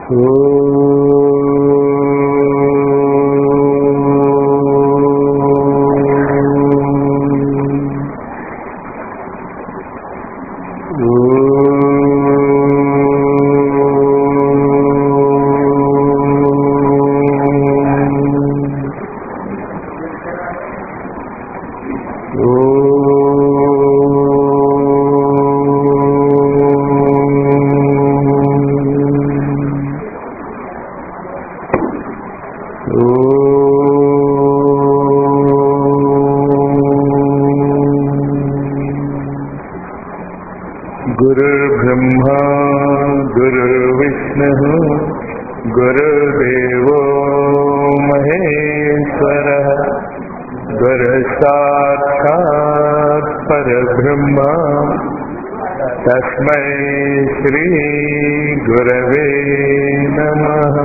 गुरुर्ब्रह्मा गुरुर्विष्णुः गुरुदेवो महेश्वरः गुरुसाक्षात् परब्रह्म तस्मै श्रीगुरवे नमः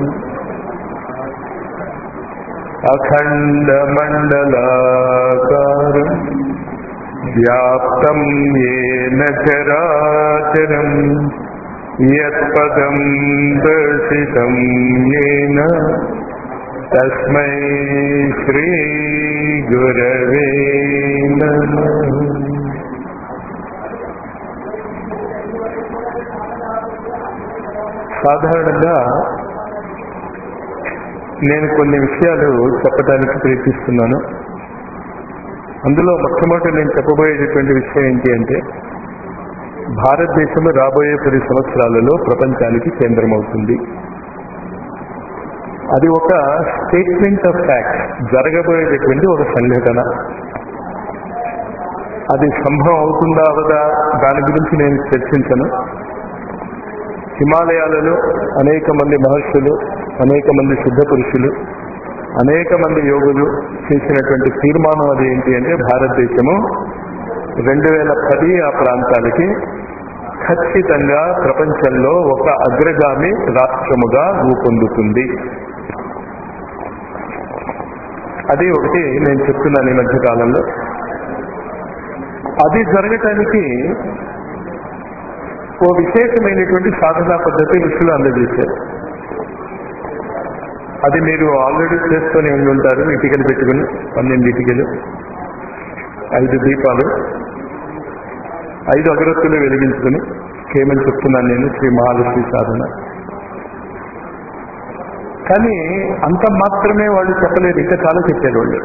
अखण्डमण्डलाकारम् व्याप्तं येन चराचरम् यत्पदं दर्शितं येन तस्मै श्रीगुरवे नमः సాధారణంగా నేను కొన్ని విషయాలు చెప్పడానికి ప్రయత్నిస్తున్నాను అందులో మొట్టమొదటి నేను చెప్పబోయేటటువంటి విషయం ఏంటి అంటే భారతదేశం రాబోయే పది సంవత్సరాలలో ప్రపంచానికి కేంద్రమవుతుంది అది ఒక స్టేట్మెంట్ ఆఫ్ ఫ్యాక్ట్ జరగబోయేటటువంటి ఒక సంఘటన అది సంభవం అవుతుందా అవదా దాని గురించి నేను చర్చించను హిమాలయాలలో అనేక మంది మహర్షులు అనేక మంది సిద్ధ పురుషులు అనేక మంది యోగులు చేసినటువంటి తీర్మానం అది ఏంటి అంటే భారతదేశము రెండు వేల పది ఆ ప్రాంతాలకి ఖచ్చితంగా ప్రపంచంలో ఒక అగ్రగామి రాష్ట్రముగా రూపొందుతుంది అది ఒకటి నేను చెప్తున్నాను ఈ మధ్య కాలంలో అది జరగటానికి ఓ విశేషమైనటువంటి సాధనా పద్ధతి ఋషులు అందజేశారు అది మీరు ఆల్రెడీ చేసుకొని ఉండి ఉంటారు ఇటుకలు పెట్టుకుని పన్నెండు ఇటుకలు ఐదు దీపాలు ఐదు అగరత్తులు వెలిగించుకుని కేమని చెప్తున్నాను నేను శ్రీ మహాలక్ష్మి సాధన కానీ అంత మాత్రమే వాళ్ళు చెప్పలేదు ఇంకా చాలా చెప్పారు వాళ్ళు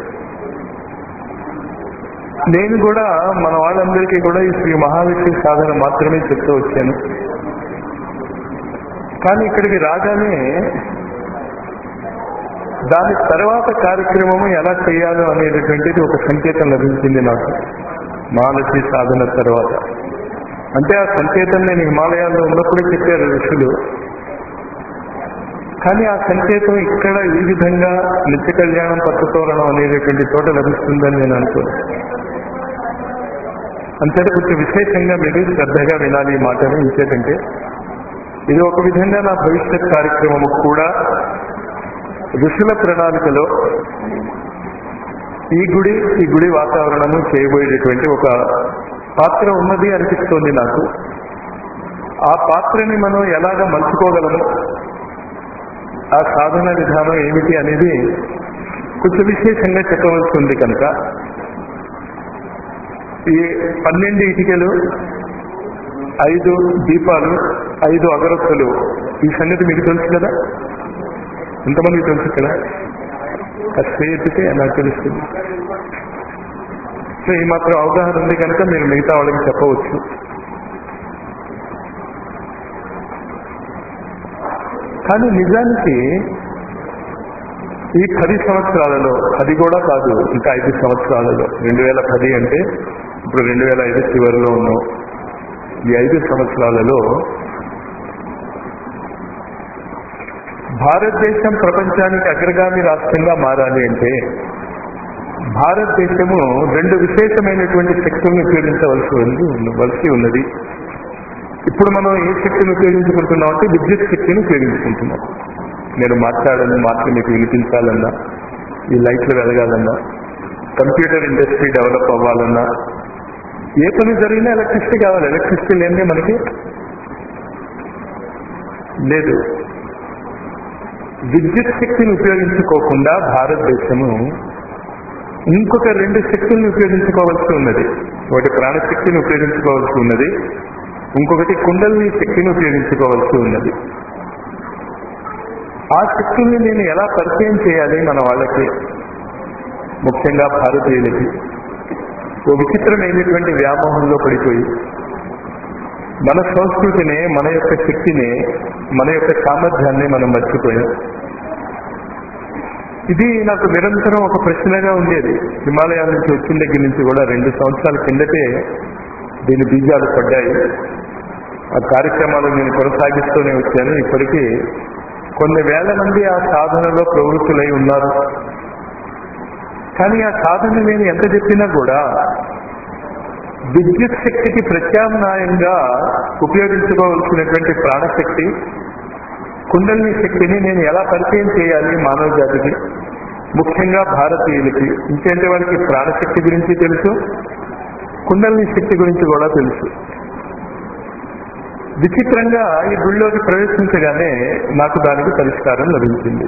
నేను కూడా మన వాళ్ళందరికీ కూడా ఈ శ్రీ మహాలక్ష్మి సాధన మాత్రమే చెప్తూ వచ్చాను కానీ ఇక్కడికి రాగానే దాని తర్వాత కార్యక్రమము ఎలా చేయాలో అనేటటువంటిది ఒక సంకేతం లభించింది నాకు మహాలక్ష్మి సాధన తర్వాత అంటే ఆ సంకేతం నేను హిమాలయాల్లో ఉన్నప్పుడే చెప్పారు ఋషులు కానీ ఆ సంకేతం ఇక్కడ ఈ విధంగా నిత్య కళ్యాణం పట్టుకోవడం అనేటటువంటి చోట లభిస్తుందని నేను అనుకోను అంతేత కొంచెం విశేషంగా మీరు శ్రద్ధగా వినాలి ఈ మాటను ఇంకేటంటే ఇది ఒక విధంగా నా భవిష్యత్ కార్యక్రమము కూడా ఋషుల ప్రణాళికలో ఈ గుడి ఈ గుడి వాతావరణము చేయబోయేటటువంటి ఒక పాత్ర ఉన్నది అనిపిస్తోంది నాకు ఆ పాత్రని మనం ఎలాగ మలుచుకోగలము ఆ సాధన విధానం ఏమిటి అనేది కొంచెం విశేషంగా చెప్పవలసి ఉంది కనుక ఈ పన్నెండు ఇటుకలు ఐదు దీపాలు ఐదు అగరత్తులు ఈ సంగతి మీకు తెలుసు కదా ఎంతమందికి తెలుసు ఇక్కడ కాస్త ఎత్తితే నాకు తెలుస్తుంది సో ఈ మాత్రం అవగాహన ఉంది కనుక మీరు మిగతా వాళ్ళకి చెప్పవచ్చు కానీ నిజానికి ఈ పది సంవత్సరాలలో అది కూడా కాదు ఇంకా ఐదు సంవత్సరాలలో రెండు వేల పది అంటే ఇప్పుడు రెండు వేల ఐదు చివరిలో ఉన్నాం ఈ ఐదు సంవత్సరాలలో భారతదేశం ప్రపంచానికి అగ్రగామి రాష్ట్రంగా మారాలి అంటే భారతదేశము రెండు విశేషమైనటువంటి శక్తులను ఉపయోగించవలసి ఉంది వలసి ఉన్నది ఇప్పుడు మనం ఏ శక్తిని ఉపయోగించుకుంటున్నాం అంటే విద్యుత్ శక్తిని ఉపయోగించుకుంటున్నాం నేను మాట్లాడాలని మాటలు మీకు వినిపించాలన్నా ఈ లైట్లు వెలగాలన్నా కంప్యూటర్ ఇండస్ట్రీ డెవలప్ అవ్వాలన్నా ఏ పని జరిగినా ఎలక్ట్రిసిటీ కావాలి ఎలక్ట్రిసిటీ లేదే మనకి లేదు విద్యుత్ శక్తిని ఉపయోగించుకోకుండా భారతదేశము ఇంకొక రెండు శక్తుల్ని ఉపయోగించుకోవాల్సి ఉన్నది ఒకటి ప్రాణశక్తిని ఉపయోగించుకోవాల్సి ఉన్నది ఇంకొకటి కుండలిని శక్తిని ఉపయోగించుకోవాల్సి ఉన్నది ఆ శక్తుల్ని నేను ఎలా పరిచయం చేయాలి మన వాళ్ళకి ముఖ్యంగా భారతీయులకి ఓ విచిత్రమైనటువంటి వ్యామోహంలో పడిపోయి మన సంస్కృతిని మన యొక్క శక్తిని మన యొక్క సామర్థ్యాన్ని మనం మర్చిపోయాం ఇది నాకు నిరంతరం ఒక ప్రశ్నగా ఉండేది హిమాలయాల నుంచి వచ్చిన దగ్గర నుంచి కూడా రెండు సంవత్సరాల కిందటే దీని బీజాలు పడ్డాయి ఆ కార్యక్రమాలు నేను కొనసాగిస్తూనే వచ్చాను ఇప్పటికీ కొన్ని వేల మంది ఆ సాధనలో ప్రవృత్తులై ఉన్నారు కానీ ఆ సాధన నేను ఎంత చెప్పినా కూడా విద్యుత్ శక్తికి ప్రత్యామ్నాయంగా ఉపయోగించుకోవాల్సినటువంటి ప్రాణశక్తి కుండలిని శక్తిని నేను ఎలా పరిచయం చేయాలి మానవ జాతికి ముఖ్యంగా భారతీయులకి ఇంకేంటే వాళ్ళకి ప్రాణశక్తి గురించి తెలుసు కుండలిని శక్తి గురించి కూడా తెలుసు విచిత్రంగా ఈ గుళ్ళోకి ప్రవేశించగానే నాకు దానికి పరిష్కారం లభించింది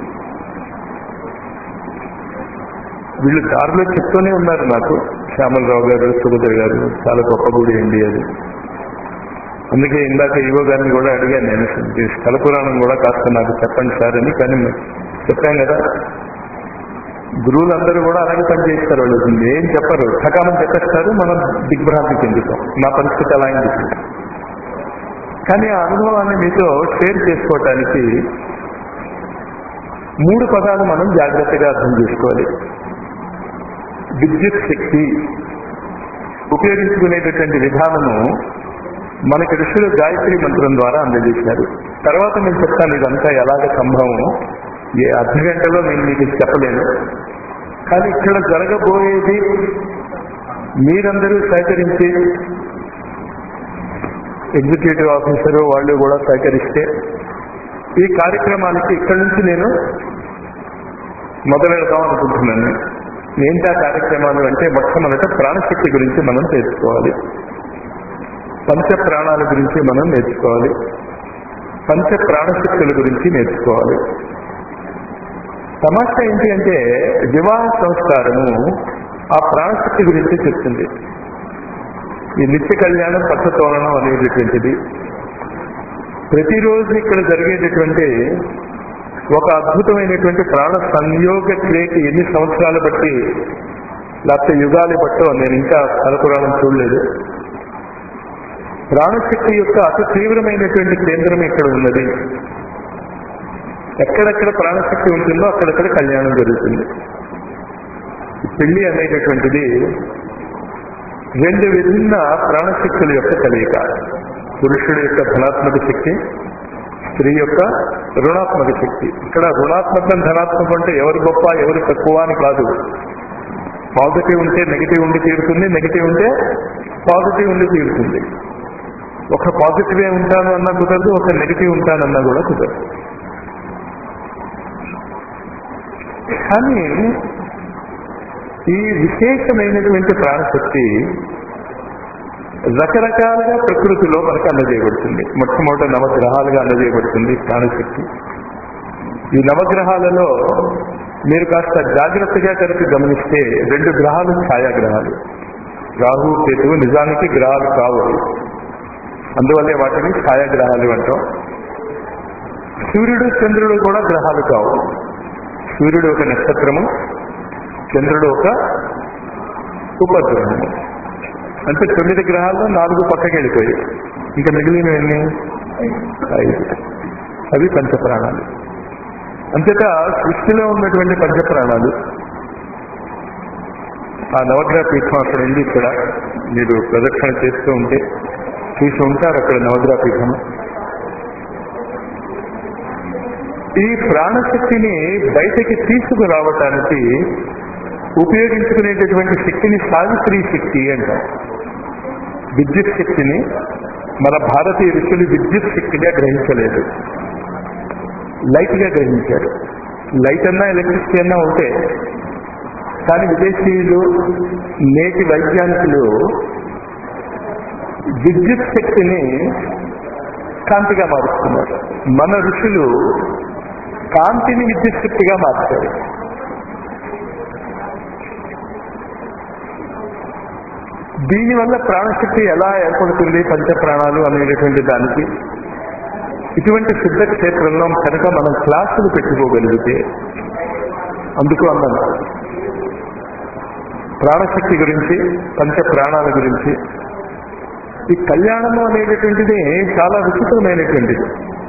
వీళ్ళు దారిలో చెప్తూనే ఉన్నారు నాకు శ్యామలరావు గారు సుభద్ర గారు చాలా గొప్ప గుడి అండి అది అందుకే ఇందాక ఈవో గారిని కూడా అడిగాను నేను ఈ స్థల పురాణం కూడా కాస్త నాకు చెప్పండి సార్ అని కానీ చెప్పాం కదా గురువులందరూ కూడా అలాగే పనిచేస్తారు వాళ్ళు ఏం చెప్పరు సకాలం చెప్పేస్తారు మనం దిగ్భ్రాంతి చెందుతాం నా పరిస్థితి అలా అయింది కానీ ఆ అనుభవాన్ని మీతో షేర్ చేసుకోవటానికి మూడు పదాలు మనం జాగ్రత్తగా అర్థం చేసుకోవాలి విద్యుత్ శక్తి ఉపయోగించుకునేటటువంటి విధానము మనకి ఋషులు గాయత్రి మంత్రం ద్వారా అందజేశారు తర్వాత నేను చెప్తాను ఇదంతా ఎలాగ సంభవం ఏ అర్ధ గంటలో నేను మీకు చెప్పలేను కానీ ఇక్కడ జరగబోయేది మీరందరూ సహకరించి ఎగ్జిక్యూటివ్ ఆఫీసరు వాళ్ళు కూడా సహకరిస్తే ఈ కార్యక్రమానికి ఇక్కడి నుంచి నేను మొదలెడదాం అనుకుంటున్నాను ఏంటి ఆ కార్యక్రమాలు అంటే మొట్టమొదట ప్రాణశక్తి గురించి మనం తెలుసుకోవాలి పంచ ప్రాణాల గురించి మనం నేర్చుకోవాలి పంచ ప్రాణశక్తుల గురించి నేర్చుకోవాలి సమస్య ఏంటి అంటే వివాహ సంస్కారము ఆ ప్రాణశక్తి గురించి చెప్తుంది ఈ నిత్య కళ్యాణం పచ్చతోరణం అనేటటువంటిది ప్రతిరోజు ఇక్కడ జరిగేటటువంటి ఒక అద్భుతమైనటువంటి ప్రాణ సంయోగ క్రియకి ఎన్ని సంవత్సరాలు బట్టి లేకపోతే యుగాలు బట్టో నేను ఇంకా స్థలపురాణం చూడలేదు ప్రాణశక్తి యొక్క అతి తీవ్రమైనటువంటి కేంద్రం ఇక్కడ ఉన్నది ఎక్కడెక్కడ ప్రాణశక్తి ఉంటుందో అక్కడక్కడ కళ్యాణం జరుగుతుంది పెళ్లి అనేటటువంటిది రెండు విభిన్న ప్రాణశక్తుల యొక్క కలయిక పురుషుడి యొక్క ధనాత్మక శక్తి స్త్రీ యొక్క రుణాత్మక శక్తి ఇక్కడ రుణాత్మకం ధనాత్మకం అంటే ఎవరు గొప్ప ఎవరు తక్కువ అని కాదు పాజిటివ్ ఉంటే నెగిటివ్ ఉండి తీరుతుంది నెగిటివ్ ఉంటే పాజిటివ్ ఉండి తీరుతుంది ఒక పాజిటివే ఉంటాను అన్నా కుదరదు ఒక నెగిటివ్ ఉంటానన్నా కూడా కుదరదు కానీ ఈ విశేషమైనటువంటి ప్రాణశక్తి రకరకాలుగా ప్రకృతిలో మనకు అందజేయబడుతుంది మొట్టమొదటి నవగ్రహాలుగా అందజేయబడుతుంది ప్రాణశక్తి ఈ నవగ్రహాలలో మీరు కాస్త జాగ్రత్తగా కలిపి గమనిస్తే రెండు గ్రహాలు ఛాయాగ్రహాలు రాహు కేతువు నిజానికి గ్రహాలు కావు అందువల్లే వాటిని ఛాయాగ్రహాలు అంటాం సూర్యుడు చంద్రుడు కూడా గ్రహాలు కావు సూర్యుడు ఒక నక్షత్రము చంద్రుడు ఒక ఉపగ్రహము అంటే తొమ్మిది గ్రహాల్లో నాలుగు పక్కకి వెళ్ళిపోయాయి ఇంకా మిగిలినవన్నీ ఐదు అవి పంచప్రాణాలు అంతేత సృష్టిలో ఉన్నటువంటి పంచప్రాణాలు ఆ నవగ్రహ పీఠం అక్కడ ఉంది ఇక్కడ మీరు ప్రదక్షిణ చేస్తూ ఉంటే చూసి ఉంటారు అక్కడ నవగ్రహ పీఠం ఈ ప్రాణశక్తిని బయటకి తీసుకురావటానికి ఉపయోగించుకునేటటువంటి శక్తిని సావిత్రి శక్తి అంటాం విద్యుత్ శక్తిని మన భారతీయ ఋషులు విద్యుత్ శక్తిగా గ్రహించలేదు లైట్ గా గ్రహించారు లైట్ అన్నా ఎలక్ట్రిసిటీ అన్నా ఉంటే కానీ విదేశీయులు నేటి వైజ్ఞానికులు విద్యుత్ శక్తిని కాంతిగా మారుస్తున్నారు మన ఋషులు కాంతిని విద్యుత్ శక్తిగా మార్చారు దీనివల్ల ప్రాణశక్తి ఎలా ఏర్పడుతుంది పంచ ప్రాణాలు అనేటటువంటి దానికి ఇటువంటి సిద్ధ క్షేత్రంలో కనుక మనం క్లాసులు పెట్టుకోగలిగితే అందుకు అన్నాను ప్రాణశక్తి గురించి పంచ ప్రాణాల గురించి ఈ కళ్యాణము అనేటటువంటిది చాలా విచిత్రమైనటువంటిది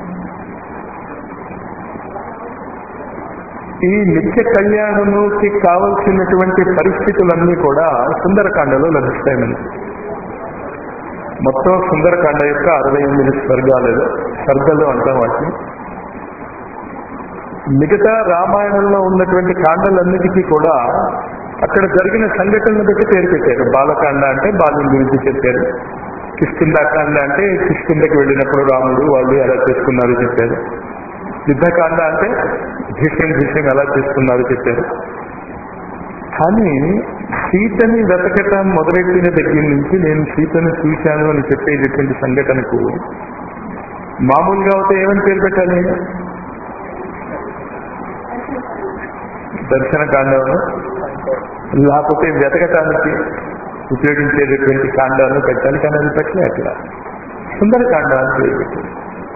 ఈ నిత్య కళ్యాణముకి కావలసినటువంటి పరిస్థితులన్నీ కూడా సుందరకాండలో లభిస్తాయి మనకి మొత్తం సుందరకాండ యొక్క అరవై ఎనిమిది స్వర్గాలలో స్వర్గలు అంటాం వాటిని మిగతా రామాయణంలో ఉన్నటువంటి కాండలన్నిటికీ కూడా అక్కడ జరిగిన సంఘటనలు బట్టి పేరు పెట్టారు బాలకాండ అంటే బాల్యం గురించి చెప్పారు కిష్కిందాకాండ అంటే కిష్కిందకి వెళ్ళినప్పుడు రాముడు వాళ్ళు ఎలా చేసుకున్నారు చెప్పారు యుద్ధకాండ అంటే భీష్యం భీష్యం ఎలా చేసుకున్నారు చెప్పారు కానీ సీతని వెతకటం మొదలెట్టిన దగ్గర నుంచి నేను సీతను చూశాను అని చెప్పేటటువంటి సంఘటనకు మామూలుగా అయితే ఏమని పేరు పెట్టాలి దర్శన కాండను లేకపోతే వెతకటానికి ఉపయోగించేటటువంటి కాండాలను పెట్టాలి కానీ అది పెట్టలే అట్లా సుందరకాండ అని పేరు పెట్టారు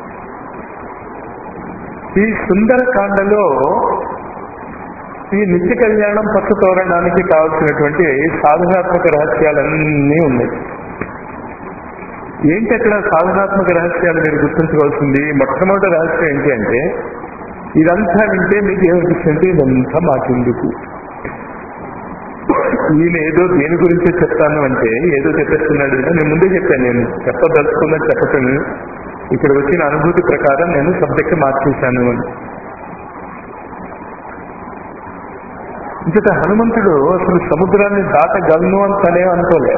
ఈ సుందరకాండలో ఈ నిత్య కళ్యాణం పచ్చ తోరణానికి కావలసినటువంటి సాధనాత్మక రహస్యాలన్నీ ఉన్నాయి ఏంటి అక్కడ సాధనాత్మక రహస్యాలు మీరు గుర్తుంచుకోవాల్సింది మొట్టమొదటి రహస్యం ఏంటి అంటే ఇదంతా వింటే మీకు ఏమనిపిస్తుంది ఇదంతా మాకెందుకు ఈయన ఏదో దేని గురించి చెప్తాను అంటే ఏదో చెప్పేస్తున్నాడు కదా నేను ముందే చెప్పాను నేను చెప్పదలుచుకున్నది చెప్పటం ఇక్కడ వచ్చిన అనుభూతి ప్రకారం నేను సబ్జెక్ట్ మార్చేశాను అని ఇంకట హనుమంతుడు అసలు సముద్రాన్ని దాటగలను అంతనే అనుకోలే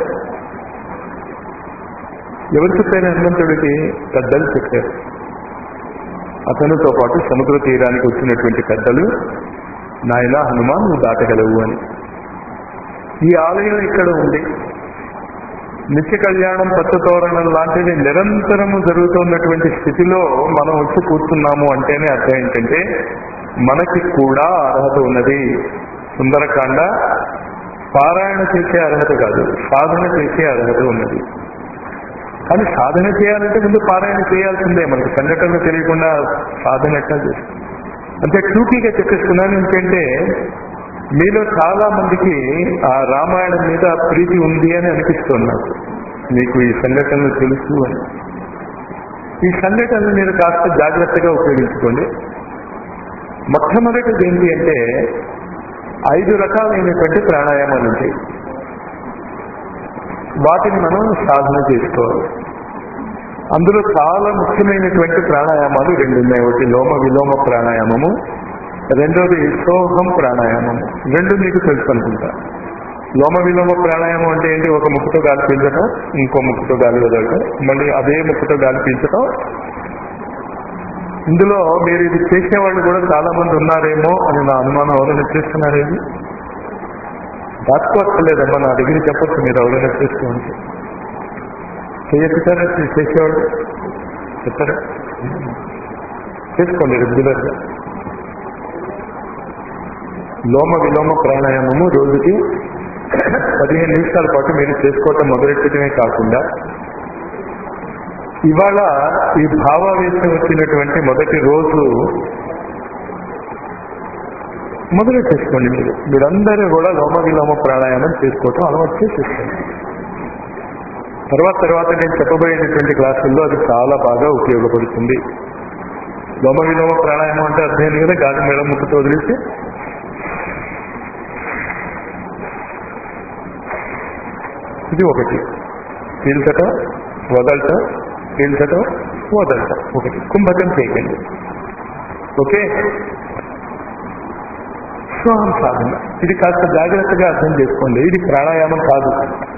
ఎవరు చెప్పారు హనుమంతుడికి పెద్దలు చెప్పారు అతనితో పాటు సముద్ర తీరానికి వచ్చినటువంటి పెద్దలు నాయన హనుమాన్ నువ్వు దాటగలవు అని ఈ ఆలయం ఇక్కడ ఉంది నిత్య కళ్యాణం పచ్చతోరణం లాంటిది నిరంతరము జరుగుతున్నటువంటి స్థితిలో మనం వచ్చి కూర్చున్నాము అంటేనే అర్థం ఏంటంటే మనకి కూడా అర్హత ఉన్నది సుందరకాండ పారాయణ చేసే అర్హత కాదు సాధన చేసే అర్హత ఉన్నది కానీ సాధన చేయాలంటే ముందు పారాయణ చేయాల్సిందే మనకి సంఘటనలు తెలియకుండా సాధన ఎట్లా చేస్తుంది అంటే టూకీగా చెప్పేస్తున్నాను ఏంటంటే మీలో చాలా మందికి ఆ రామాయణం మీద ప్రీతి ఉంది అని అనిపిస్తుంది నాకు మీకు ఈ సంఘటనలు తెలుసు అని ఈ సంఘటనలు మీరు కాస్త జాగ్రత్తగా ఉపయోగించుకోండి మొట్టమొదటిది ఏంటి అంటే ఐదు రకాలైనటువంటి ప్రాణాయామాలు ఉంటాయి వాటిని మనం సాధన చేసుకోవాలి అందులో చాలా ముఖ్యమైనటువంటి ప్రాణాయామాలు రెండు ఉన్నాయి ఒకటి లోమ విలోమ ప్రాణాయామము రెండోది సోహం ప్రాణాయామము రెండు మీకు తెలుసు అనుకుంటా లోమ విలోమ ప్రాణాయామం అంటే ఏంటి ఒక ముక్కుతో గాలి పీల్చడం ఇంకో ముక్కుతో గాలి వదలటం మళ్ళీ అదే ముక్కుతో గాలి పీల్చడం ఇందులో మీరు ఇది చేసేవాళ్ళు కూడా చాలా మంది ఉన్నారేమో అని నా అనుమానం ఎవరైనా చేస్తున్నారేది దాచుకోవట్లేదమ్మా నా దగ్గర చెప్పచ్చు మీరు ఎవరైనా చేస్తూ ఉంటే చేయొచ్చుతారా చేసేవాళ్ళు చెప్తారా చేసుకోండి రెగ్యులర్గా లోమ విలోమ ప్రాణాయామము రోజుకి పదిహేను నిమిషాల పాటు మీరు చేసుకోవటం మొదలెట్టడమే కాకుండా ఇవాళ ఈ భావావేశం వచ్చినటువంటి మొదటి రోజు మొదలు చేసుకోండి మీరు మీరందరూ కూడా లోమ విలోమ ప్రాణాయామం చేసుకోవటం అలవాటు చేసేసుకోండి తర్వాత తర్వాత నేను చెప్పబోయేటటువంటి క్లాసుల్లో అది చాలా బాగా ఉపయోగపడుతుంది లోమ విలోమ ప్రాణాయామం అంటే అర్థం కదా గాలి మేడం ముక్కుతో వదిలేసి ఇది ఒకటి పీల్చటం వదలటం పీల్చటం వదలటం ఒకటి కుంభకం చేయకండి ఓకే స్వహం సాధన ఇది కాస్త జాగ్రత్తగా అర్థం చేసుకోండి ఇది ప్రాణాయామం కాదు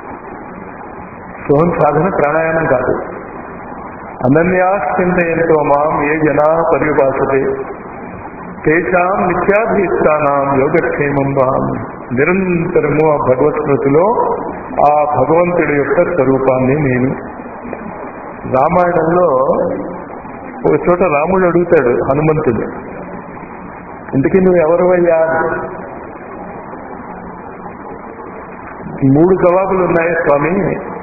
స్వహం సాధన ప్రాణాయామం కాదు అనన్యాశ్చింతయంతో మాం ఏ జనా పర్యుపాసతే తేషాం నిత్యాభీష్టానాం యోగక్షేమం వాం నిరంతరము ఆ భగవత్ స్మృతిలో ఆ భగవంతుడి యొక్క స్వరూపాన్ని నేను రామాయణంలో ఒక చోట రాముడు అడుగుతాడు హనుమంతుడు ఇంతకీ నువ్వు ఎవరు మూడు జవాబులు ఉన్నాయి స్వామి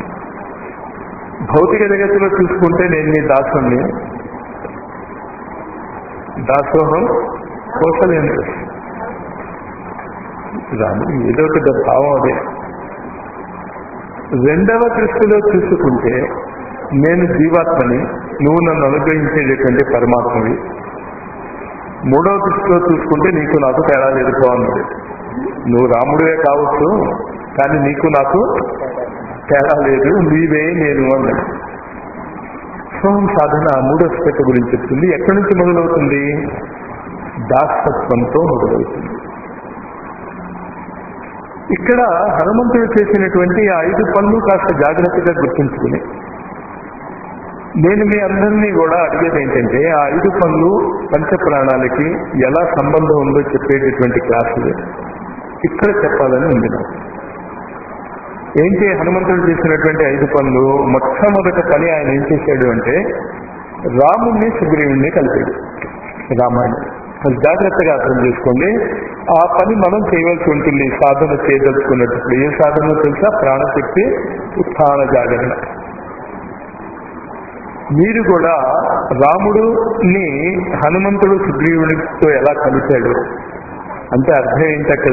భౌతిక జగత్తులో చూసుకుంటే నేను నీ దాసుని దాసోహం కోసలేంద్ర రాముడు ఏదో ఒక భావం అదే రెండవ దృష్టిలో చూసుకుంటే నేను జీవాత్మని నువ్వు నన్ను అనుగ్రహించేటటువంటి పరమాత్మవి మూడవ దృష్టిలో చూసుకుంటే నీకు నాకు తేడా లేదు బాగున్నది నువ్వు రాముడివే కావచ్చు కానీ నీకు నాకు తేడా లేదు నీవే నేను అన్నాడు సోహం సాధన మూడో స్టెప్ గురించి చెప్తుంది ఎక్కడి నుంచి మొదలవుతుంది దాసత్వంతో మొదలవుతుంది ఇక్కడ హనుమంతుడు చేసినటువంటి ఆ ఐదు పనులు కాస్త జాగ్రత్తగా గుర్తుంచుకుని నేను మీ అందరినీ కూడా అడిగేది ఏంటంటే ఆ ఐదు పనులు పంచప్రాణాలకి ఎలా సంబంధం ఉందో చెప్పేటటువంటి క్లాసులు ఇక్కడ చెప్పాలని ఉంది నాకు ఏంటి హనుమంతుడు చేసినటువంటి ఐదు పనులు మొట్టమొదటి పని ఆయన ఏం చేశాడు అంటే రాముణ్ణి సుగ్రీవుణ్ణి కలిపాడు రామాయణం కొంచెం జాగ్రత్తగా అర్థం చేసుకోండి ఆ పని మనం చేయవలసి ఉంటుంది సాధన చేయదలుచుకున్నప్పుడు ఏ సాధన తెలుసా ప్రాణశక్తి ఉత్థాన జాగరణ మీరు కూడా రాముడుని హనుమంతుడు సుగ్రీవునితో ఎలా కలిపాడు అంటే అర్థం ఏంటి అక్కడ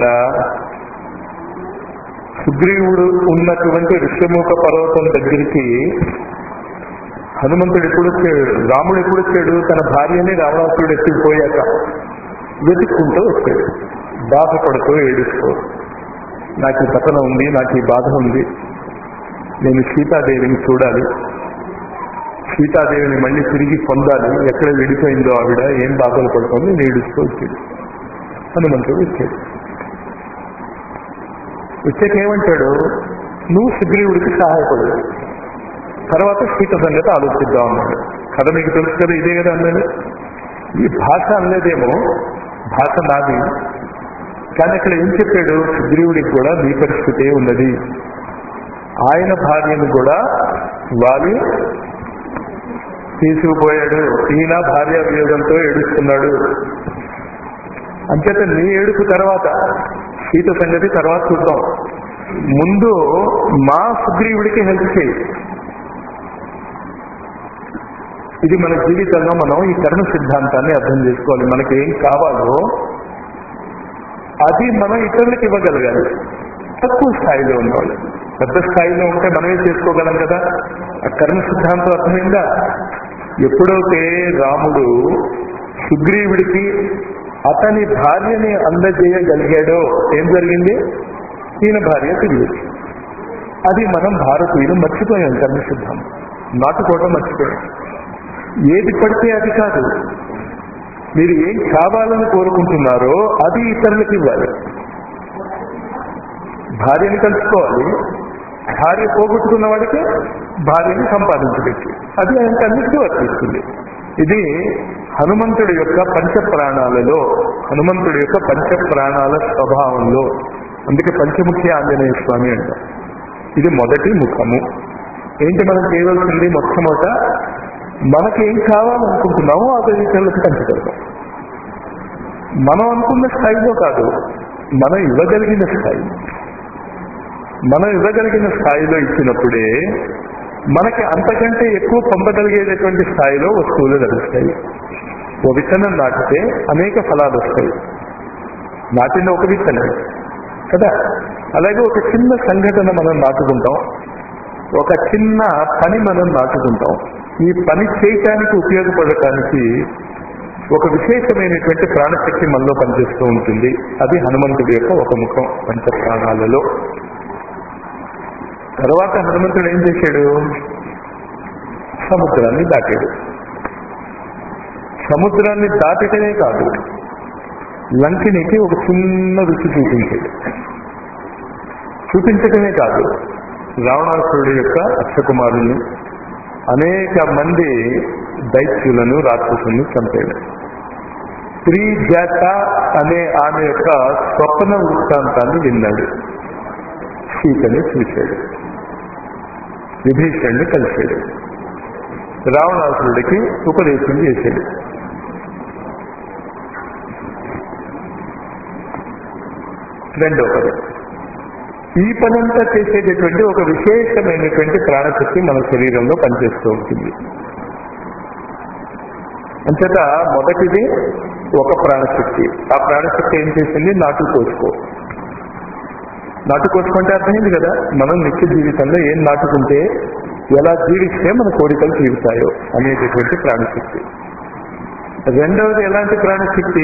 సుగ్రీవుడు ఉన్నటువంటి ఋష్యముఖ పర్వతం దగ్గరికి హనుమంతుడు ఎప్పుడు వచ్చాడు రాముడు ఎప్పుడు వచ్చాడు తన భార్యని రావణాసురుడు ఎత్తుకుపోయాక వెతుక్కుంటూ వచ్చాడు బాధపడుతూ ఏడుస్తూ నాకు ఈ తపన ఉంది నాకు ఈ బాధ ఉంది నేను సీతాదేవిని చూడాలి సీతాదేవిని మళ్ళీ తిరిగి పొందాలి ఎక్కడ విడిపోయిందో ఆవిడ ఏం బాధలు పడుతుంది నేను ఏడుస్తూ వచ్చాడు హనుమంతుడు వచ్చాడు వచ్చాక ఏమంటాడు నువ్వు సుగ్రీవుడికి సహాయపడు తర్వాత సీత సంగతి ఆలోచిద్దాం అన్నాడు కథ మీకు తెలుసు కదా ఇదే కదా అన్నాడు ఈ భాష అనలేదేమో భాష నాది కానీ అక్కడ ఏం చెప్పాడు సుగ్రీవుడికి కూడా నీ పరిస్థితే ఉన్నది ఆయన భార్యను కూడా వాలి తీసుకుపోయాడు ఈయన భార్య వియోగంతో ఏడుస్తున్నాడు అంచేత నీ ఏడుపు తర్వాత సీత సంగతి తర్వాత చూద్దాం ముందు మా సుగ్రీవుడికి హెల్ప్ చేయి ఇది మన జీవితంలో మనం ఈ కర్మ సిద్ధాంతాన్ని అర్థం చేసుకోవాలి మనకి ఏం కావాలో అది మనం ఇతరులకు ఇవ్వగలగాలి తక్కువ స్థాయిలో ఉన్నవాళ్ళు పెద్ద స్థాయిలో ఉంటే మనమే చేసుకోగలం కదా ఆ కర్మ సిద్ధాంతం అర్థమైందా ఎప్పుడైతే రాముడు సుగ్రీవుడికి అతని భార్యని అందజేయగలిగాడో ఏం జరిగింది ఈయన భార్య తిరిగి అది మనం భారతీయులు మర్చిపోయాం కర్మ సిద్ధాంతం నాటుకోవడం మర్చిపోయాం ఏది పడితే అది కాదు మీరు ఏం కావాలని కోరుకుంటున్నారో అది ఇతరులకు ఇవ్వాలి భార్యని కలుసుకోవాలి భార్య పోగొట్టుకున్న వాడికి భార్యని సంపాదించవచ్చు అది ఆయనకు అన్నిటికీ వర్తిస్తుంది ఇది హనుమంతుడి యొక్క పంచ ప్రాణాలలో హనుమంతుడి యొక్క పంచ ప్రాణాల స్వభావంలో అందుకే పంచముఖి ఆంజనేయ స్వామి అంటాం ఇది మొదటి ముఖము ఏంటి మనం చేయవలసింది మొట్టమొదట మనకేం కావాలనుకుంటున్నామో అది ఇతరులకు పంచగలుగుతాం మనం అనుకున్న స్థాయిలో కాదు మనం ఇవ్వగలిగిన స్థాయి మనం ఇవ్వగలిగిన స్థాయిలో ఇచ్చినప్పుడే మనకి అంతకంటే ఎక్కువ పొందగలిగేటటువంటి స్థాయిలో వస్తువులు లభిస్తాయి ఓ విత్తనం నాటితే అనేక ఫలాలు వస్తాయి నాటిన ఒక విత్తనం కదా అలాగే ఒక చిన్న సంఘటన మనం నాటుకుంటాం ఒక చిన్న పని మనం నాటుకుంటాం ఈ పని చేయటానికి ఉపయోగపడటానికి ఒక విశేషమైనటువంటి ప్రాణశక్తి మనలో పనిచేస్తూ ఉంటుంది అది హనుమంతుడి యొక్క ఒక ముఖం పంచ ప్రాణాలలో తర్వాత హనుమంతుడు ఏం చేశాడు సముద్రాన్ని దాటాడు సముద్రాన్ని దాటటమే కాదు లంకినికి ఒక చిన్న రుచి చూపించాడు చూపించటమే కాదు రావణాసురుడి యొక్క అక్షకుమారుల్ని అనేక మంది దైత్యులను రాక్షసుల్ని చంపాడు స్త్రీ జాత అనే ఆమె యొక్క స్వప్న వృత్తాంతాన్ని విన్నాడు సీతని చూశాడు విభీషణ్ణి కలిశాడు రావణాసురుడికి ఉపదేశం చేశాడు రెండో పని ఈ పనంతా చేసేటటువంటి ఒక విశేషమైనటువంటి ప్రాణశక్తి మన శరీరంలో పనిచేస్తూ ఉంటుంది అంచేత మొదటిది ఒక ప్రాణశక్తి ఆ ప్రాణశక్తి ఏం చేసింది నాటు కోసుకో నాటు కోసుకుంటే అర్థమైంది కదా మనం నిత్య జీవితంలో ఏం నాటుకుంటే ఎలా జీవిస్తే మన కోరికలు తీరుతాయో అనేటటువంటి ప్రాణశక్తి రెండవది ఎలాంటి ప్రాణశక్తి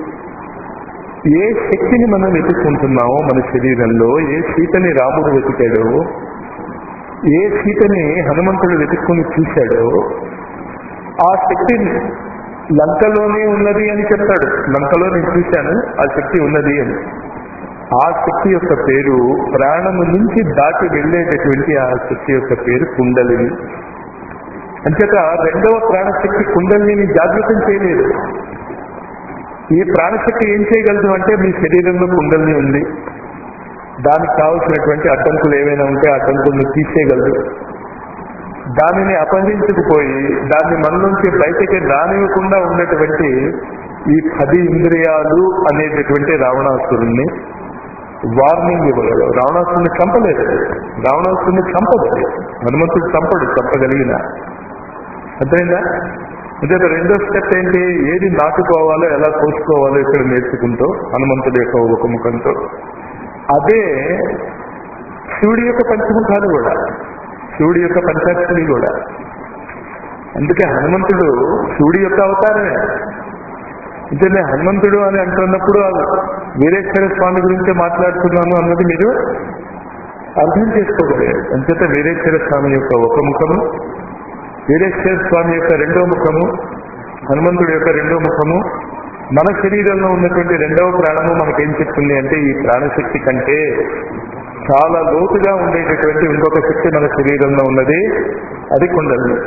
ఏ శక్తిని మనం వెతుక్కుంటున్నామో మన శరీరంలో ఏ సీతని రాముడు వెతికాడో ఏ సీతని హనుమంతుడు వెతుక్కుని చూశాడో ఆ శక్తి లంకలోనే ఉన్నది అని చెప్తాడు లంకలో నేను చూశాను ఆ శక్తి ఉన్నది అని ఆ శక్తి యొక్క పేరు ప్రాణము నుంచి దాటి వెళ్ళేటటువంటి ఆ శక్తి యొక్క పేరు కుండలిని అంచేత రెండవ ప్రాణశక్తి కుండలిని జాగృతం చేయలేదు ఈ ప్రాణశక్తి ఏం చేయగలదు అంటే మీ శరీరంలో కుండలిని ఉంది దానికి కావలసినటువంటి అడ్డంకులు ఏవైనా ఉంటే అడ్డంకులను తీసేయగలదు దానిని అపహరించుకుపోయి దాన్ని మన నుంచి బయటకి రానివ్వకుండా ఉన్నటువంటి ఈ పది ఇంద్రియాలు అనేటటువంటి రావణాసురుణ్ణి వార్నింగ్ ఇవ్వగలడు రావణాసురుని చంపలేదు రావణాసురుని చంపదు హనుమంతుడు చంపడు చంపగలిగిన అర్థమైందా అంటే రెండో స్టెప్ ఏంటి ఏది నాటుకోవాలో ఎలా కోసుకోవాలో ఇక్కడ నేర్చుకుంటూ హనుమంతుడి యొక్క ఒక ముఖంతో అదే శివుడి యొక్క పంచముఖాలు కూడా శివుడి యొక్క పంచాక్షరి కూడా అందుకే హనుమంతుడు శివుడి యొక్క అవతారమే అంటే నేను హనుమంతుడు అని అంటున్నప్పుడు వీరేశ్వర స్వామి గురించి మాట్లాడుతున్నాను అన్నది మీరు అర్థం చేసుకోగలరు అంచేత వీరేశ్వర స్వామి యొక్క ఒక ముఖము వీరేశ్వర స్వామి యొక్క రెండో ముఖము హనుమంతుడి యొక్క రెండో ముఖము మన శరీరంలో ఉన్నటువంటి రెండవ ప్రాణము మనకేం చెప్తుంది అంటే ఈ ప్రాణశక్తి కంటే చాలా లోతుగా ఉండేటటువంటి ఇంకొక శక్తి మన శరీరంలో ఉన్నది అది కుండలిని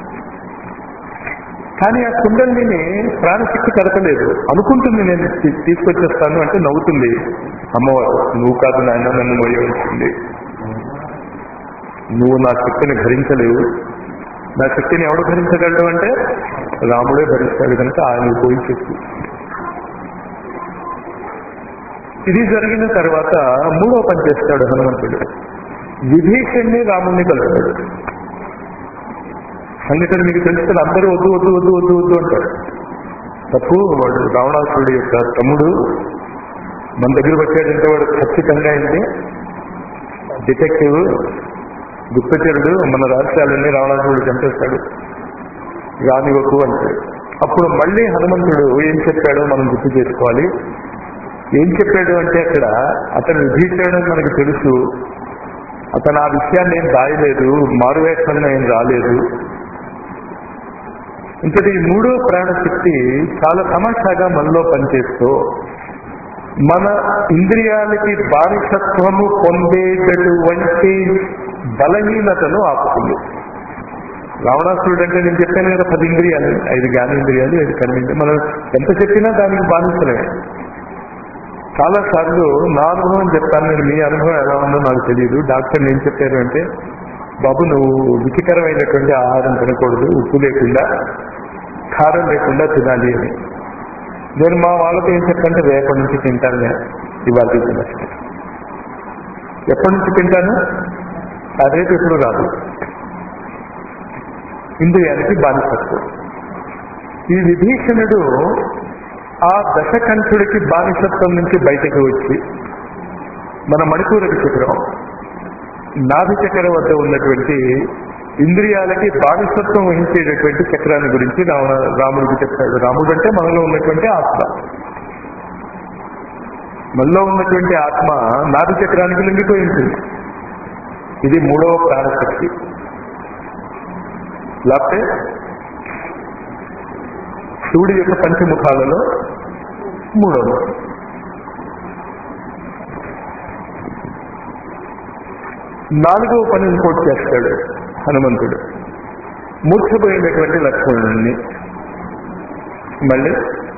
కానీ ఆ కుండలిని ప్రాణశక్తి కడతలేదు అనుకుంటుంది నేను తీ- తీసుకొచ్చేస్తాను అంటే నవ్వుతుంది అమ్మవారు నువ్వు కాదు నాయన నన్ను మోయవలసింది నువ్వు నా శక్తిని భరించలేవు నా శక్తిని ఎవడు భరించగలడు అంటే రాముడే భరిస్తాడు కనుక ఆయన పోయి చెప్పు ఇది జరిగిన తర్వాత మూడో పని చేస్తాడు హనుమంతుడు విభీషణ్ణి రాముణ్ణి కలుపుతాడు సంఘటన మీకు తెలుస్తుంది అందరూ వద్దు వద్దు వద్దు వద్దు వద్దు అంటారు తప్పు వాడు రావణాసురుడు యొక్క తమ్ముడు మన దగ్గర వచ్చాడంటే వాడు ఖచ్చితంగా ఏంటి డిటెక్టివ్ గుప్తచరుడు మన రహస్యాలన్నీ రావణాసురుడు చంపేస్తాడు రానివ్వకు అంటాడు అప్పుడు మళ్ళీ హనుమంతుడు ఏం చెప్పాడో మనం గుర్తు చేసుకోవాలి ఏం చెప్పాడు అంటే అక్కడ అతను విభీషణుడు మనకు తెలుసు అతను ఆ విషయాన్ని ఏం దాయలేదు మారువేషంలో ఏం రాలేదు ఇంతటి ఈ మూడో ప్రాణశక్తి చాలా తమాషాగా మనలో పనిచేస్తూ మన ఇంద్రియాలకి బానిసత్వము పొందేటటువంటి బలహీనతను ఆపుతుంది రావణాసురుడు అంటే నేను చెప్పాను కదా పది ఇంద్రియాలు ఐదు జ్ఞానేంద్రియాలు ఐదు కర్మేంద్రియాలు మనం ఎంత చెప్పినా దానికి బానిసలమే చాలా సార్లు నా అనుభవం చెప్తాను నేను మీ అనుభవం ఎలా ఉందో నాకు తెలియదు డాక్టర్ ఏం చెప్పారు అంటే బాబు నువ్వు రుచికరమైనటువంటి ఆహారం తినకూడదు ఉప్పు లేకుండా కారం లేకుండా తినాలి అని నేను మా వాళ్ళతో ఏం చెప్పంటే రేపటి నుంచి తింటాను నేను ఇవాళ తింటాను ఎప్పటి నుంచి తింటాను ఆ రేపు ఎప్పుడు రాదు ఇంద్రియానికి బానిసత్వం ఈ విభీషణుడు ఆ దశకంఠుడికి బానిసత్వం నుంచి బయటకు వచ్చి మన మణిపూరక చక్రం నాభి చక్రం వద్ద ఉన్నటువంటి ఇంద్రియాలకి బానిసత్వం వహించేటటువంటి చక్రాన్ని గురించి రావణ రాముడికి చెప్పాడు రాముడు అంటే మనలో ఉన్నటువంటి ఆత్మ మనలో ఉన్నటువంటి ఆత్మ నాభి చక్రానికి లొంగిపోయి ఉంటుంది ఇది మూడవ ప్రాణశక్తి లేకపోతే శివుడి యొక్క పంచముఖాలలో మూడవ నాలుగవ పని ఇంకోటి చేస్తాడు హనుమంతుడు మూర్ఛపోయినటువంటి లక్ష్మణుడిని మళ్ళీ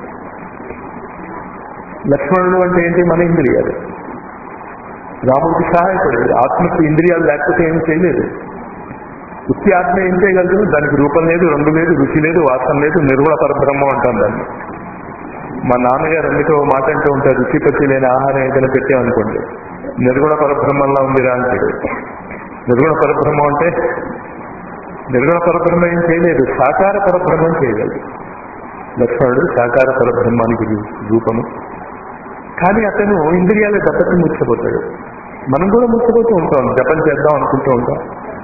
లక్ష్మణుడు అంటే ఏంటి మన ఇంద్రియాలు రాముడికి సహాయపడేది ఆత్మకి ఇంద్రియాలు లేకపోతే ఏం చేయలేదు ఉత్తి ఆత్మ ఏం చేయగలదు దానికి రూపం లేదు రంగు లేదు రుచి లేదు వాసన లేదు నిర్గుణ పరబ్రహ్మం అంటాం దాన్ని మా నాన్నగారు అందుకే ఓ మాట అంటూ ఉంటారు రుచిపచ్చి లేని ఆహారం ఏదైనా పెట్టామనుకోండి నిర్గుణ పరబ్రహ్మంలా ఉందిరా అంటాడు నిర్గుణ పరబ్రహ్మం అంటే నిర్గుణ పరబ్రహ్మ ఏం చేయలేదు సాకార పరబ్రహ్మం చేయగలదు లక్ష్మణుడు సాకార పరబ్రహ్మానికి రూ- రూపము కానీ అతను ఇంద్రియాల దెబ్బకి ముచ్చపోతాడు మనం కూడా ముచ్చపోతూ ఉంటాం జపం చేద్దాం అనుకుంటూ ఉంటాం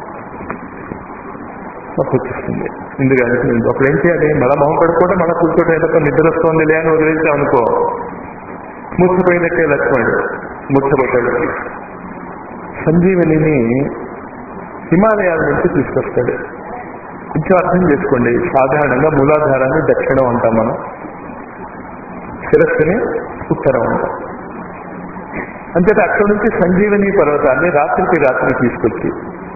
తప్పు వచ్చేస్తుంది ఇంద్రియాలకు లేదు. అప్పుడు ఏం చేయాలి మళ్ళీ మొహం కడుక్కోవడం మళ్ళీ కూర్చోటం ఏదో నిద్ర వస్తుంది లే అని వదిలేసాం అనుకో ముచ్చపోయినట్టే లక్ష్మణుడు ముచ్చపోతాడు సంజీవనిని హిమాలయాల నుంచి తీసుకొస్తాడు కొంచెం అర్థం చేసుకోండి సాధారణంగా మూలాధారాన్ని దక్షిణం అంటాం మనం శిరస్సుని ఉత్తరం అంటాం అంతేత అక్కడి నుంచి సంజీవని పర్వతాన్ని రాత్రికి రాత్రి తీసుకొచ్చి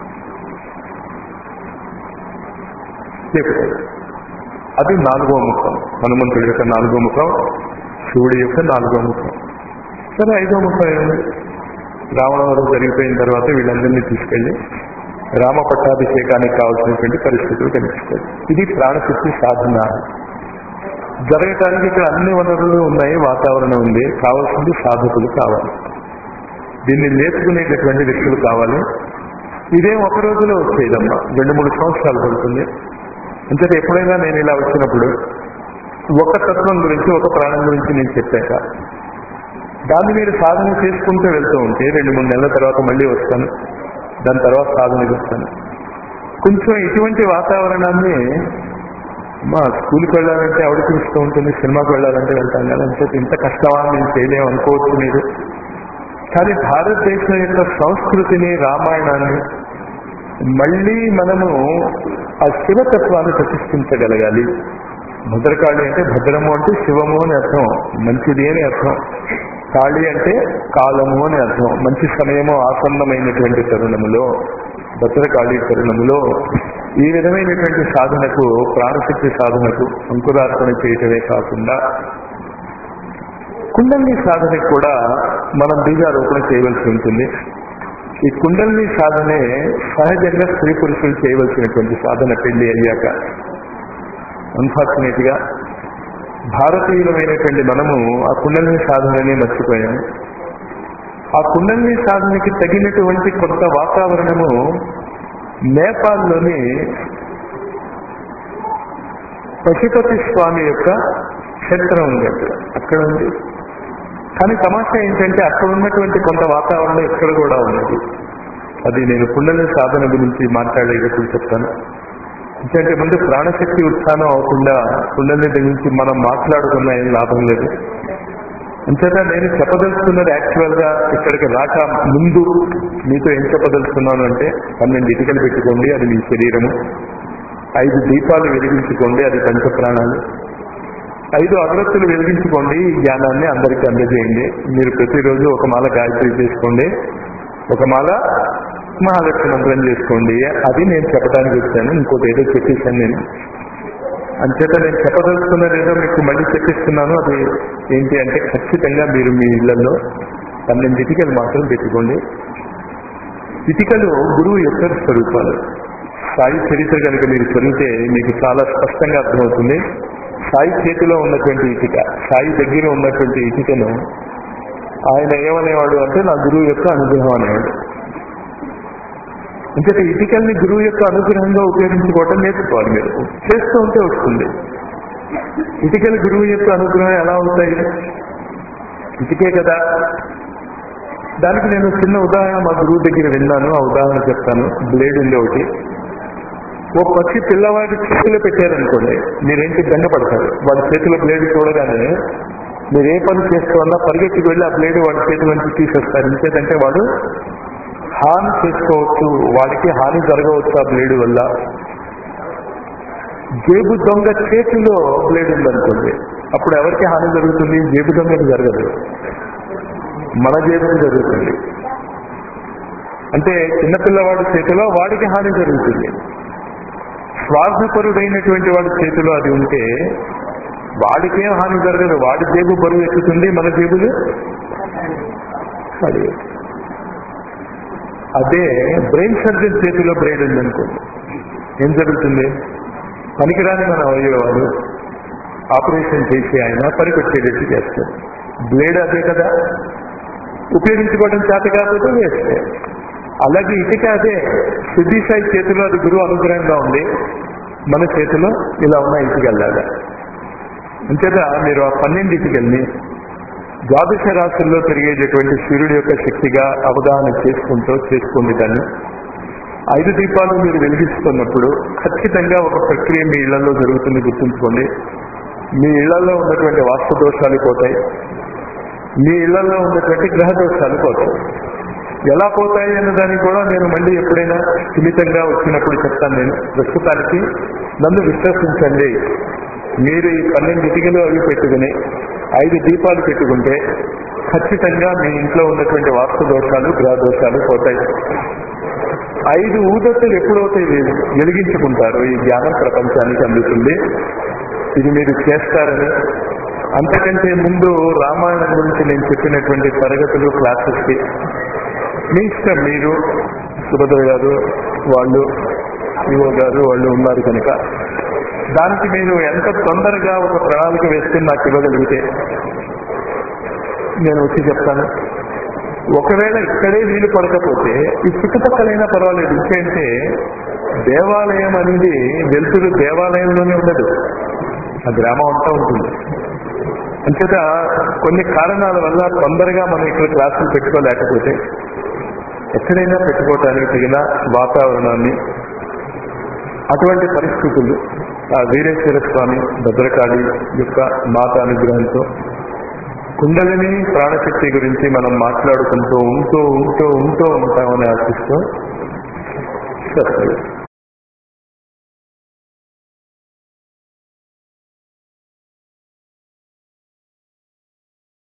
చెప్తాడు అది నాలుగో ముఖం హనుమంతుడి యొక్క నాలుగో ముఖం శివుడి యొక్క నాలుగో ముఖం సరే ఐదో ముఖం ఏముంది రావణవరం జరిగిపోయిన తర్వాత వీళ్ళందరినీ తీసుకెళ్లి రామ పట్టాభిషేకానికి కావాల్సినటువంటి పరిస్థితులు కనిపిస్తాయి ఇది ప్రాణశక్తి సాధన జరగటానికి ఇక్కడ అన్ని వనరులు ఉన్నాయి వాతావరణం ఉంది కావాల్సింది సాధకులు కావాలి దీన్ని నేర్చుకునేటటువంటి వ్యక్తులు కావాలి ఇదేం ఒక రోజులో వచ్చేదమ్మా రెండు మూడు సంవత్సరాలు పడుతుంది అంతేత ఎప్పుడైనా నేను ఇలా వచ్చినప్పుడు ఒక తత్వం గురించి ఒక ప్రాణం గురించి నేను చెప్పాక దాన్ని మీరు సాధన చేసుకుంటూ వెళ్తూ ఉంటే రెండు మూడు నెలల తర్వాత మళ్ళీ వస్తాను దాని తర్వాత సాధనకి వస్తాను కొంచెం ఇటువంటి వాతావరణాన్ని మా స్కూల్కి వెళ్ళాలంటే ఆవిడ చూస్తూ ఉంటుంది సినిమాకి వెళ్ళాలంటే వెళ్తాం కదా అంతే ఇంత కష్టమా మేము చేయలేము అనుకోవచ్చు మీరు కానీ భారతదేశం యొక్క సంస్కృతిని రామాయణాన్ని మళ్ళీ మనము ఆ శివతత్వాన్ని ప్రతిష్ఠించగలగాలి భద్రకాళి అంటే భద్రము అంటే శివము అని అర్థం మంచిది అని అర్థం కాళి అంటే కాలము అని అర్థం మంచి సమయము ఆసన్నమైనటువంటి తరుణములో భద్రకాళి తరుణములో ఈ విధమైనటువంటి సాధనకు ప్రాణశక్తి సాధనకు అంకురార్పణ చేయటమే కాకుండా కుండలిని సాధనకు కూడా మనం బీజారోపణ చేయవలసి ఉంటుంది ఈ కుండలిని సాధనే సహజంగా స్త్రీ పురుషులు చేయవలసినటువంటి సాధన పెళ్లి అయ్యాక అన్ఫార్చునేట్ గా భారతీయులమైనటువంటి మనము ఆ కుండలిని సాధనని మర్చిపోయాము ఆ కుండలిని సాధనకి తగినటువంటి కొంత వాతావరణము నేపాల్లోని పశుపతి స్వామి యొక్క క్షేత్రం ఉంది అక్కడ అక్కడ ఉంది కానీ తమాషా ఏంటంటే అక్కడ ఉన్నటువంటి కొంత వాతావరణం ఇక్కడ కూడా ఉన్నది అది నేను కుండలి సాధన గురించి మాట్లాడేటప్పుడు చెప్తాను ఎందుకంటే ముందు ప్రాణశక్తి ఉత్సాహం అవ్వకుండా కుండలి గురించి మనం మాట్లాడుకున్న ఏం లాభం లేదు అంచేత నేను చెప్పదలుచుకున్నది యాక్చువల్ గా ఇక్కడికి రాక ముందు మీతో ఏం చెప్పదలుచుకున్నాను అంటే పన్నెండు ఇటుకలు పెట్టుకోండి అది మీ శరీరము ఐదు దీపాలు వెలిగించుకోండి అది పంచ ప్రాణాలు ఐదు అగరత్తులు వెలిగించుకోండి ఈ జ్ఞానాన్ని అందరికీ అందజేయండి మీరు ప్రతిరోజు ఒక మాల గాయత్రి చేసుకోండి ఒక మాల మహాలక్ష్మి మంత్రం చేసుకోండి అది నేను చెప్పడానికి వచ్చాను ఇంకోటి ఏదో చెప్పేశాను నేను అంచేత నేను చెప్పదలుచుకున్నది ఏదో మీకు మళ్ళీ చెప్పిస్తున్నాను అది ఏంటి అంటే ఖచ్చితంగా మీరు మీ ఇళ్లలో పన్నెండు ఇటుకలు మాత్రం పెట్టుకోండి ఇటుకలు గురువు యొక్క స్వరూపాలు సాయి చరిత్ర కనుక మీరు చదివితే మీకు చాలా స్పష్టంగా అర్థమవుతుంది సాయి చేతిలో ఉన్నటువంటి ఇటుక సాయి దగ్గర ఉన్నటువంటి ఇటుకను ఆయన ఏమనేవాడు అంటే నా గురువు యొక్క అనుగ్రహం అనేవాడు అంటే ఇటుకల్ని గురువు యొక్క అనుగ్రహంగా ఉపయోగించుకోవటం నేర్చుకోవాలి మీరు చేస్తూ ఉంటే వస్తుంది ఇటుకలు గురువు యొక్క అనుగ్రహం ఎలా అవుతాయి ఇటుకే కదా దానికి నేను చిన్న ఉదాహరణ మా గురువు దగ్గర విన్నాను ఆ ఉదాహరణ చెప్తాను బ్లేడ్ ఉంది ఒకటి ఓ పక్షి పిల్లవాడి చేతిలో పెట్టారనుకోండి మీరేంటి దండపడతారు వాడి చేతిలో బ్లేడ్ చూడగానే మీరు ఏ పని చేస్తున్నా పరిగెత్తికి వెళ్ళి ఆ బ్లేడ్ వాడి చేతి నుంచి తీసేస్తారు ఇంకేదంటే వాడు హాని చేసుకోవచ్చు వాడికి హాని జరగవచ్చు ఆ బ్లేడ్ వల్ల జేబు దొంగ చేతిలో బ్లేడ్ ఉందనుకోండి అప్పుడు ఎవరికి హాని జరుగుతుంది జేబు దొంగకి జరగదు మన జేబుకి జరుగుతుంది అంటే చిన్నపిల్లవాడి చేతిలో వాడికి హాని జరుగుతుంది స్వార్థపరుడైనటువంటి వాడి చేతిలో అది ఉంటే వాడికేం హాని జరగదు వాడి జేబు బరువు ఎక్కుతుంది మన జేబులు పడి అదే బ్రెయిన్ సర్జన్ చేతిలో బ్రెయిన్ ఉందనుకోండి ఏం జరుగుతుంది పనికిరాని మన అవయవాలు ఆపరేషన్ చేసి ఆయన పనికొచ్చేటట్టు చేస్తారు బ్లేడ్ అదే కదా ఉపయోగించుకోవడం చేత కాకపోతే వేస్తే అలాగే ఇటుక అదే సిద్ధి సాయి చేతిలో అది గురువు అనుగ్రహంగా ఉంది మన చేతిలో ఇలా ఉన్న ఇటుకెళ్ళాలి అంతేదా మీరు ఆ పన్నెండింటికెళ్ళి ద్వాదశ రాశుల్లో పెరిగేటటువంటి సూర్యుడి యొక్క శక్తిగా అవగాహన చేసుకుంటూ చేసుకోండి దాన్ని ఐదు దీపాలు మీరు వెలిగిస్తున్నప్పుడు ఖచ్చితంగా ఒక ప్రక్రియ మీ ఇళ్లలో జరుగుతుంది గుర్తుంచుకోండి మీ ఇళ్లలో ఉన్నటువంటి వాస్తు దోషాలు పోతాయి మీ ఇళ్లలో ఉన్నటువంటి గ్రహ దోషాలు పోతాయి ఎలా పోతాయి అన్న దానికి కూడా నేను మళ్ళీ ఎప్పుడైనా సున్నితంగా వచ్చినప్పుడు చెప్తాను నేను ప్రస్తుతానికి నన్ను విశ్వసించండి మీరు ఈ పన్నెండు ఇటుకలు అవి పెట్టుకుని ఐదు దీపాలు పెట్టుకుంటే ఖచ్చితంగా మీ ఇంట్లో ఉన్నటువంటి వాస్తు దోషాలు గ్రహ దోషాలు పోతాయి ఐదు ఊదత్తులు ఎప్పుడైతే వెలిగించుకుంటారో ఈ జ్ఞానం ప్రపంచానికి అందుతుంది ఇది మీరు చేస్తారని అంతకంటే ముందు రామాయణం గురించి నేను చెప్పినటువంటి తరగతులు క్లాసెస్కి మీ ఇష్టం మీరు సుభద్ర గారు వాళ్ళు ఈవో గారు వాళ్ళు ఉన్నారు కనుక దానికి మీరు ఎంత తొందరగా ఒక ప్రణాళిక వేసుకుని నాకు ఇవ్వగలిగితే నేను వచ్చి చెప్తాను ఒకవేళ ఇక్కడే వీలు పడకపోతే ఈ చుట్టుపక్కలైనా పర్వాలేదు ఎందుకంటే దేవాలయం అనేది వెలుతురు దేవాలయంలోనే ఉండదు ఆ గ్రామం అంతా ఉంటుంది అంచేత కొన్ని కారణాల వల్ల తొందరగా మనం ఇక్కడ క్లాసులు పెట్టుకోలేకపోతే ఎక్కడైనా పెట్టుకోవటానికి తగిన వాతావరణాన్ని అటువంటి పరిస్థితులు ఆ వీరేశ్వర స్వామి భద్రకాళి యొక్క మాత అనుగ్రహంతో కుండలిని ప్రాణశక్తి గురించి మనం మాట్లాడుకుంటూ ఉంటూ ఉంటూ ఉంటూ ఉంటామని ఆశిస్తూ సరే